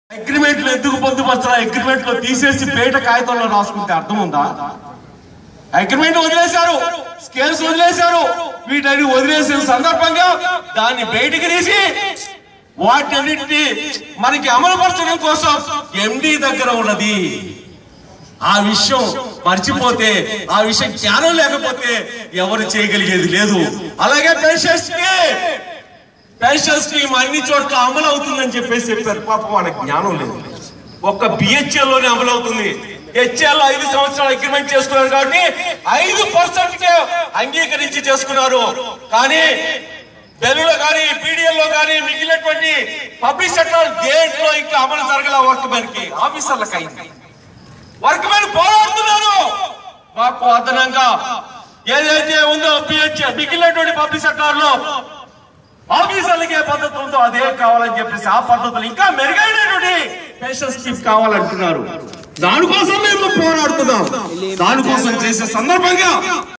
agreement లో ఎందుకు పొందుపరచాలా అగ్రిమెంట్ లో తీసేసి పేట కాగితంలో రాసుకుంటే అర్థం ఉందా అగ్రిమెంట్ వదిలేశారు స్కేల్స్ వదిలేశారు వీటన్ని వదిలేసిన సందర్భంగా దాన్ని బయటికి తీసి వాటన్నిటిని మనకి అమలుపరచడం కోసం ఎండి దగ్గర ఉన్నది ఆ విషయం మర్చిపోతే ఆ విషయం జ్ఞానం లేకపోతే ఎవరు చేయగలిగేది లేదు అలాగే పెన్షన్స్ కి పెన్షన్ స్కీమ్ అన్ని చోట్ల అమలు అవుతుందని చెప్పేసి చెప్పారు పాపం వాళ్ళకి జ్ఞానం లేదు ఒక్క బిహెచ్ఎల్ లోనే అమలు అవుతుంది హెచ్ఎల్ ఐదు సంవత్సరాలు అగ్రిమెంట్ చేసుకున్నారు కాబట్టి ఐదు పర్సెంట్ కే అంగీకరించి చేసుకున్నారు కానీ బెల్లులో కానీ పీడిఎల్ లో కానీ మిగిలినటువంటి పబ్లిక్ సెక్టర్ దేంట్లో ఇంకా అమలు జరగల వర్క్ మనకి ఆఫీసర్లకు అయింది వర్క్ మీద పోరాడుతున్నారు మాకు అదనంగా ఏదైతే ఉందో పిహెచ్ మిగిలినటువంటి పబ్లిక్ సెక్టార్ లో ఆఫీసర్లకి ఏ పద్ధతి ఉందో అదే కావాలని చెప్పేసి ఆ పద్ధతులు ఇంకా మెరుగైనటువంటి పెన్షన్ స్కీమ్ కావాలంటున్నారు దానికోసం మేము పోరాడుతున్నాం దానికోసం చేసే సందర్భంగా